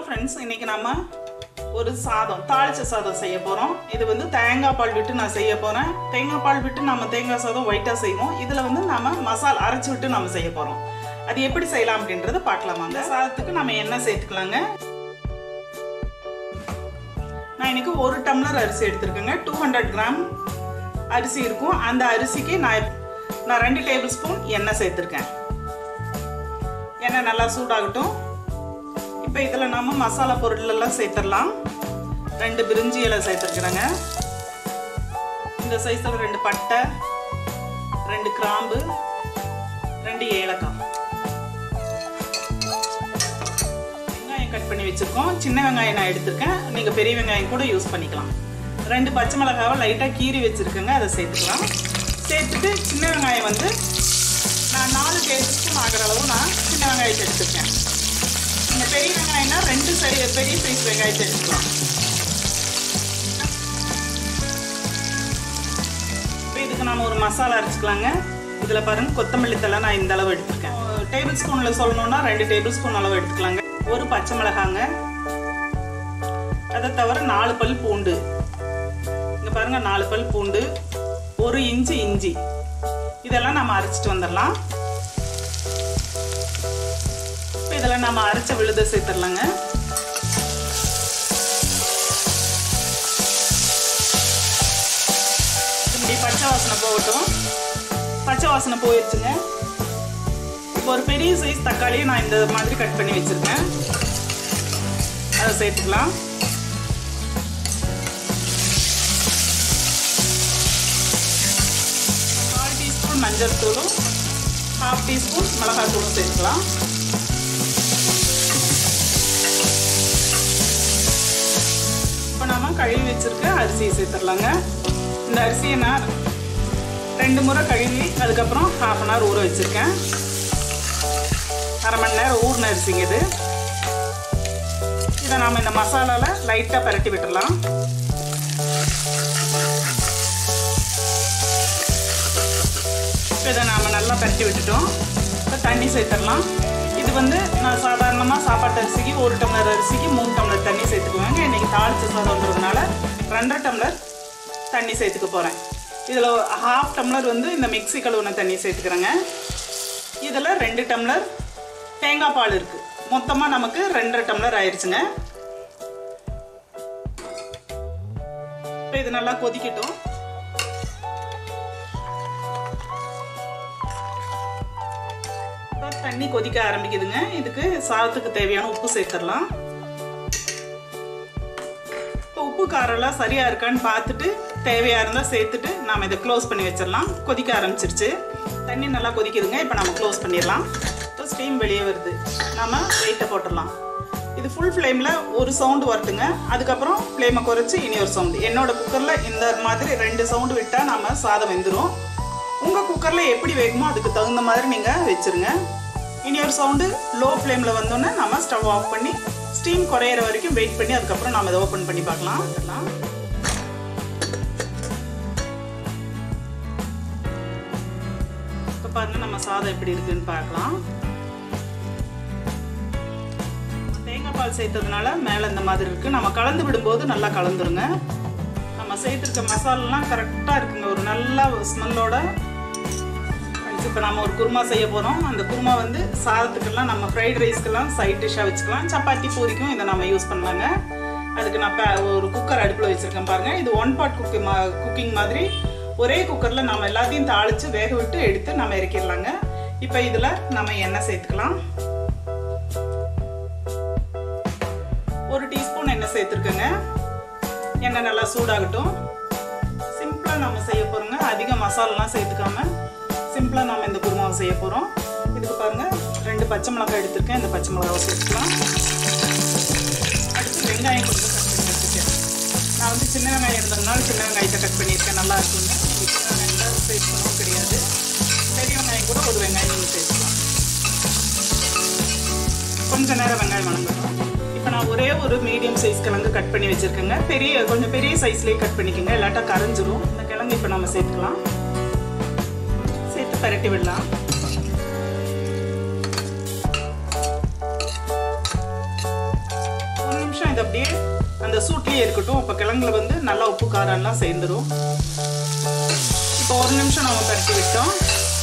friends இன்னைக்கு நம்ம ஒரு சாதம் தாளிச்ச சாதம் செய்ய போகிறோம் இது வந்து தேங்காய் பால் விட்டு நான் செய்ய போகிறேன் தேங்காய் பால் விட்டு நம்ம தேங்காய் சாதம் ஒயிட்டாக செய்வோம் இதில் வந்து நம்ம மசாலா அரைச்சி விட்டு நம்ம செய்ய போகிறோம் அது எப்படி செய்யலாம் அப்படின்றத பார்க்கலாமா அந்த சாதத்துக்கு நம்ம எண்ணெய் சேர்த்துக்கலாங்க நான் இன்னைக்கு ஒரு டம்ளர் அரிசி எடுத்திருக்கேங்க டூ ஹண்ட்ரட் கிராம் அரிசி இருக்கும் அந்த அரிசிக்கு நான் நான் ரெண்டு டேபிள் ஸ்பூன் எண்ணெய் சேர்த்துருக்கேன் எண்ணெய் நல்லா சூடாகட்டும் இப்போ இதில் நம்ம மசாலா பொருள் எல்லாம் சேர்த்துடலாம் ரெண்டு பிரிஞ்சி இலை சேர்த்துருக்குறேங்க இந்த சைஸில் ரெண்டு பட்டை ரெண்டு கிராம்பு ரெண்டு ஏலக்காய் வெங்காயம் கட் பண்ணி வச்சுருக்கோம் சின்ன வெங்காயம் நான் எடுத்திருக்கேன் நீங்கள் பெரிய வெங்காயம் கூட யூஸ் பண்ணிக்கலாம் ரெண்டு பச்சை மிளகாவை லைட்டாக கீறி வச்சுருக்கேங்க அதை சேர்த்துக்கலாம் சேர்த்துட்டு சின்ன வெங்காயம் வந்து நான் நாலு டேபிள் ஸ்பூன் ஆகிற அளவு நான் சின்ன வெங்காயத்தை எடுத்துருக்கேன் இந்த பெரிய வெங்காயம்னா ரெண்டு சை பெரிய சைஸ் வெங்காயத்தை எடுத்துக்கலாம் இப்போ இதுக்கு நம்ம ஒரு மசாலா அரைச்சிக்கலாங்க இதில் பாருங்க கொத்தமல்லி தலை நான் இந்த அளவு எடுத்துருக்கேன் டேபிள் ஸ்பூனில் சொல்லணும்னா ரெண்டு டேபிள் ஸ்பூன் அளவு எடுத்துக்கலாங்க ஒரு பச்சை மிளகாங்க அதை தவிர நாலு பல் பூண்டு இங்கே பாருங்க நாலு பல் பூண்டு ஒரு இன்ச்சு இஞ்சி இதெல்லாம் நம்ம அரைச்சிட்டு வந்துடலாம் இப்போ இதெல்லாம் நம்ம அரைச்ச விழுத சேர்த்துடலாங்க இப்படி பச்சை வாசனை போகட்டும் பச்சை வாசனை போயிடுச்சுங்க இப்போ ஒரு பெரிய சைஸ் தக்காளியை நான் இந்த மாதிரி கட் பண்ணி வச்சுருக்கேன் அதை சேர்த்துக்கலாம் கால் டீஸ்பூன் மஞ்சள் தூளும் ஹாஃப் டீஸ்பூன் மிளகாய் தூளும் சேர்த்துக்கலாம் இப்போ நாம கழுவி வச்சிருக்க அரிசியை சேர்த்துடலாங்க இந்த அரிசியை நான் ரெண்டு முறை கழுவி அதுக்கப்புறம் ஹாஃப் அன் ஹவர் ஊற வச்சுருக்கேன் அரை மணி நேரம் ஊறின அரிசிங்க இது இதை நாம் இந்த மசாலாவில் லைட்டாக பரட்டி விட்டுடலாம் இப்போ இதை நாம் நல்லா பரட்டி விட்டுட்டோம் இப்போ தண்ணி சேர்த்துடலாம் இது வந்து நான் சாதாரணமாக சாப்பாட்டு அரிசிக்கு ஒரு டம்ளர் அரிசிக்கு மூணு டம்ளர் தண்ணி சேர்த்துக்குவேங்க இன்றைக்கி தாளிச்ச சாதம்ன்றதுனால ரெண்டரை டம்ளர் தண்ணி சேர்த்துக்க போகிறேன் இதில் ஹாஃப் டம்ளர் வந்து இந்த மிக்சி கழுவுன தண்ணி சேர்த்துக்கிறேங்க இதில் ரெண்டு டம்ளர் தேங்காய் பால் இருக்குது மொத்தமாக நமக்கு ரெண்டரை டம்ளர் ஆயிடுச்சுங்க இப்போ இது நல்லா கொதிக்கட்டும் இப்போ தண்ணி கொதிக்க ஆரம்பிக்குதுங்க இதுக்கு சாதத்துக்கு தேவையான உப்பு சேர்த்துடலாம் இப்போ உப்பு காரெல்லாம் சரியாக இருக்கான்னு பார்த்துட்டு தேவையாக இருந்தால் சேர்த்துட்டு நாம் இதை க்ளோஸ் பண்ணி வச்சிடலாம் கொதிக்க ஆரம்பிச்சிருச்சு தண்ணி நல்லா கொதிக்குதுங்க இப்போ நம்ம க்ளோஸ் பண்ணிடலாம் இப்போ ஸ்டீம் வெளியே வருது நம்ம வெயிட்டை போட்டுடலாம் இது ஃபுல் ஃப்ளேமில் ஒரு சவுண்டு வரட்டுங்க அதுக்கப்புறம் ஃப்ளேமை குறைச்சி இனி ஒரு சவுண்டு என்னோட குக்கரில் இந்த மாதிரி ரெண்டு சவுண்டு விட்டால் நம்ம சாதம் வெந்துடும் உங்கள் குக்கரில் எப்படி வேகுமோ அதுக்கு தகுந்த மாதிரி நீங்கள் வச்சுருங்க இனி ஒரு சவுண்டு லோ ஃப்ளேமில் வந்தோன்னே நம்ம ஸ்டவ் ஆஃப் பண்ணி ஸ்டீம் குறையிற வரைக்கும் வெயிட் பண்ணி அதுக்கப்புறம் நம்ம இதை ஓப்பன் பண்ணி பார்க்கலாம் அதெல்லாம் இப்போ பாருங்க நம்ம சாதம் எப்படி இருக்குன்னு பார்க்கலாம் தேங்காய் பால் சேர்த்ததுனால மேலே இந்த மாதிரி இருக்குது நம்ம கலந்து விடும்போது நல்லா கலந்துருங்க நம்ம சேர்த்துருக்க மசாலாலாம் கரெக்டாக இருக்குங்க ஒரு நல்ல ஸ்மெல்லோட இப்போ நம்ம ஒரு குருமா செய்ய போகிறோம் அந்த குருமா வந்து சாதத்துக்கெல்லாம் நம்ம ஃப்ரைட் ரைஸ்க்கெல்லாம் சைட் டிஷ்ஷாக வச்சுக்கலாம் சப்பாத்தி பூரிக்கும் இதை நம்ம யூஸ் பண்ணலாங்க அதுக்கு நான் இப்போ ஒரு குக்கர் அடுப்பில் வச்சுருக்கேன் பாருங்கள் இது ஒன் பாட் குக்கி மா குக்கிங் மாதிரி ஒரே குக்கரில் நம்ம எல்லாத்தையும் தாளித்து வேக விட்டு எடுத்து நம்ம இறக்கிடலாங்க இப்போ இதில் நம்ம எண்ணெய் சேர்த்துக்கலாம் ஒரு டீஸ்பூன் எண்ணெய் சேர்த்துருக்கேங்க எண்ணெய் நல்லா சூடாகட்டும் சிம்பிளாக நம்ம செய்ய போகிறோங்க அதிக மசாலாலாம் சேர்த்துக்காம சிம்பிளாக நம்ம இந்த குருமாவை செய்ய போகிறோம் இதுக்கு பாருங்கள் ரெண்டு பச்சை மிளகாய் எடுத்திருக்கேன் இந்த பச்சை மிளகாவை சேர்த்துக்கலாம் அடுத்து வெங்காயம் கொஞ்சம் கட் பண்ணி வச்சுருக்கேன் நான் வந்து சின்ன வெங்காயம் இருந்ததுனால சின்ன வெங்காயத்தை கட் பண்ணியிருக்கேன் நல்லா இருக்குங்க நீங்கள் சின்ன வெங்காயம் சேர்க்கணும் கிடையாது பெரிய வெங்காயம் கூட ஒரு வெங்காயம் நீங்கள் சேர்த்துக்கலாம் கொஞ்ச நேரம் வெங்காயம் வணங்கட்டும் இப்போ நான் ஒரே ஒரு மீடியம் சைஸ் கிழங்கு கட் பண்ணி வச்சுருக்கேங்க பெரிய கொஞ்சம் பெரிய சைஸ்லேயே கட் பண்ணிக்கோங்க இல்லாட்டா கரைஞ்சிரும் இந்த கிழங்கு இப்போ நம்ம சேர்த்துக்கலாம் சேர்த்து பரட்டி விடலாம் சூட்லேயே இருக்கட்டும் அப்போ கிழங்குல வந்து நல்லா உப்பு காரம் எல்லாம் சேர்ந்துடும் இப்போ ஒரு நிமிஷம் நம்ம பரட்டி விட்டோம்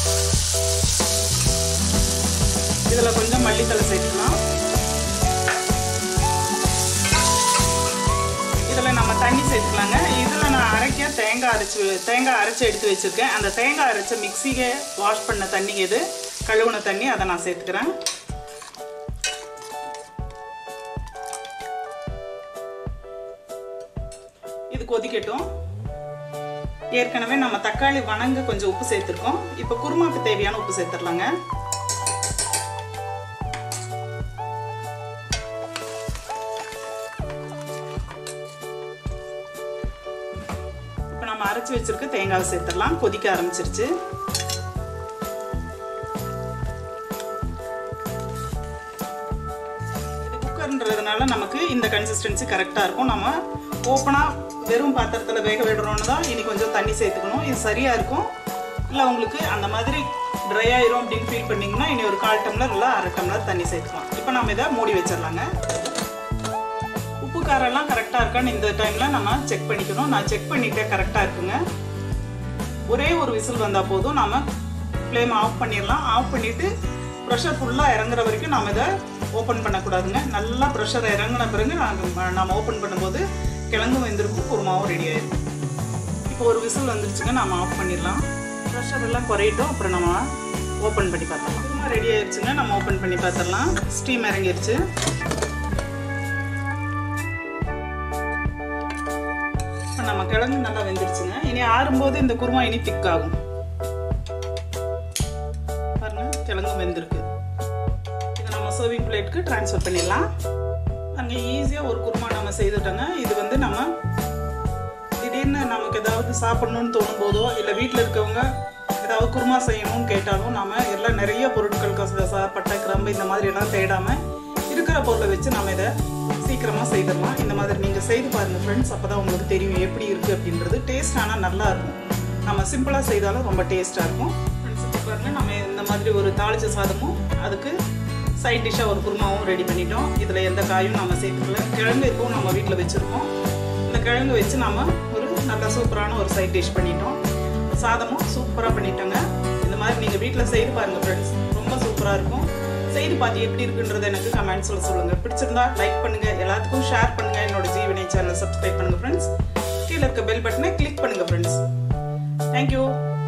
இதில் கொஞ்சம் மல்லித்தலை சேர்த்துக்கலாம் இதில் நம்ம தண்ணி சேர்த்துக்கலாங்க இதில் நான் அரைக்க தேங்காய் அரைச்சி தேங்காய் அரைச்சி எடுத்து வச்சுருக்கேன் அந்த தேங்காய் அரைச்ச மிக்சியை வாஷ் பண்ண தண்ணி எது கழுவுன தண்ணி அதை நான் சேர்த்துக்கிறேன் இது கொதிக்கட்டும் ஏற்கனவே நம்ம தக்காளி வணங்க கொஞ்சம் உப்பு சேர்த்துருக்கோம் இப்போ குருமாக்கு தேவையான உப்பு சேர்த்துடலாங்க இப்போ நம்ம அரைச்சி வச்சிருக்க தேங்காவை சேர்த்துடலாம் கொதிக்க ஆரம்பிச்சிருச்சு இது குக்கர்ன்றதுனால நமக்கு இந்த கன்சிஸ்டன்சி கரெக்டாக இருக்கும் நம்ம ஓப்பனாக வெறும் பாத்திரத்தில் வேக விடுறோன்னு தான் இனி கொஞ்சம் தண்ணி சேர்த்துக்கணும் இது சரியாக இருக்கும் இல்லை உங்களுக்கு அந்த மாதிரி ட்ரை ஆயிரும் அப்படின்னு ஃபீல் பண்ணிங்கன்னா இனி ஒரு கால் டம்ளர் இல்லை அரை டம்ளர் தண்ணி சேர்த்துக்கலாம் இப்போ நம்ம இதை மூடி வச்சிடலாங்க உப்பு காரெல்லாம் கரெக்டாக இருக்கான்னு இந்த டைமில் நம்ம செக் பண்ணிக்கணும் நான் செக் பண்ணிட்டேன் கரெக்டாக இருக்குங்க ஒரே ஒரு விசில் வந்தால் போதும் நம்ம ஃப்ளேம் ஆஃப் பண்ணிடலாம் ஆஃப் பண்ணிவிட்டு ப்ரெஷர் ஃபுல்லாக இறங்குற வரைக்கும் நம்ம இதை ஓப்பன் பண்ணக்கூடாதுங்க நல்லா ப்ரெஷர் இறங்கின பிறகு நாங்கள் நம்ம ஓப்பன் பண்ணும்போது கிழங்கும் வெந்திருக்கும் குருமாவும் ரெடி ஆயிடும் இப்போ ஒரு விசில் வந்துருச்சுங்க நம்ம ஆஃப் பண்ணிடலாம் ப்ரெஷர் எல்லாம் குறையட்டும் அப்புறம் நம்ம ஓப்பன் பண்ணி பார்த்துடலாம் குருமா ரெடி ஆயிடுச்சுங்க நம்ம ஓப்பன் பண்ணி பார்த்துடலாம் ஸ்டீம் இறங்கிருச்சு இப்போ நம்ம கிழங்கு நல்லா வெந்துருச்சுங்க இனி ஆறும்போது இந்த குருமா இனி திக் ஆகும் பாருங்க கிழங்கு வெந்திருக்கு இதை நம்ம சர்விங் பிளேட்க்கு ட்ரான்ஸ்ஃபர் பண்ணிடலாம் பாருங்க ஈஸியாக ஒரு குருமா நம்ம செய்துட்டோங்க இது வந்து நம்ம திடீர்னு நமக்கு ஏதாவது சாப்பிடணும்னு தோணும் போதோ இல்லை வீட்டில் இருக்கவங்க ஏதாவது குருமா செய்யணும்னு கேட்டாலும் நம்ம எல்லாம் நிறைய பொருட்கள் கசகசா பட்டை கிராம்பு இந்த மாதிரி எல்லாம் தேடாமல் இருக்கிற பொருளை வச்சு நம்ம இதை சீக்கிரமாக செய்திடலாம் இந்த மாதிரி நீங்கள் செய்து பாருங்கள் ஃப்ரெண்ட்ஸ் அப்போ தான் உங்களுக்கு தெரியும் எப்படி இருக்குது அப்படின்றது டேஸ்ட் ஆனால் நல்லா இருக்கும் நம்ம சிம்பிளாக செய்தாலும் ரொம்ப டேஸ்ட்டாக இருக்கும் ஃப்ரெண்ட்ஸ் இப்போ பாருங்கள் நம்ம இந்த மாதிரி ஒரு தாளிச்ச சாதமும் அதுக்கு சைட் டிஷ்ஷாக ஒரு குருமாவும் ரெடி பண்ணிட்டோம் இதில் எந்த காயும் நம்ம சேர்த்துக்கல கிழங்கு இப்போவும் நம்ம வீட்டில் வச்சுருக்கோம் இந்த கிழங்கு வச்சு நம்ம ஒரு நல்ல சூப்பரான ஒரு சைட் டிஷ் பண்ணிட்டோம் சாதமும் சூப்பராக பண்ணிட்டோங்க இந்த மாதிரி நீங்கள் வீட்டில் செய்து பாருங்கள் ஃப்ரெண்ட்ஸ் ரொம்ப சூப்பராக இருக்கும் செய்து பார்த்து எப்படி இருக்குன்றது எனக்கு கமெண்ட்ஸில் சொல்லுங்கள் பிடிச்சிருந்தா லைக் பண்ணுங்கள் எல்லாத்துக்கும் ஷேர் பண்ணுங்கள் என்னோட ஜீவனை சேனலை சப்ஸ்கிரைப் பண்ணுங்கள் ஃப்ரெண்ட்ஸ் கீழே இருக்க பெல் பட்டனை கிளிக் பண்ணுங்கள் ஃப்ரெண்ட்ஸ் தேங்க்யூ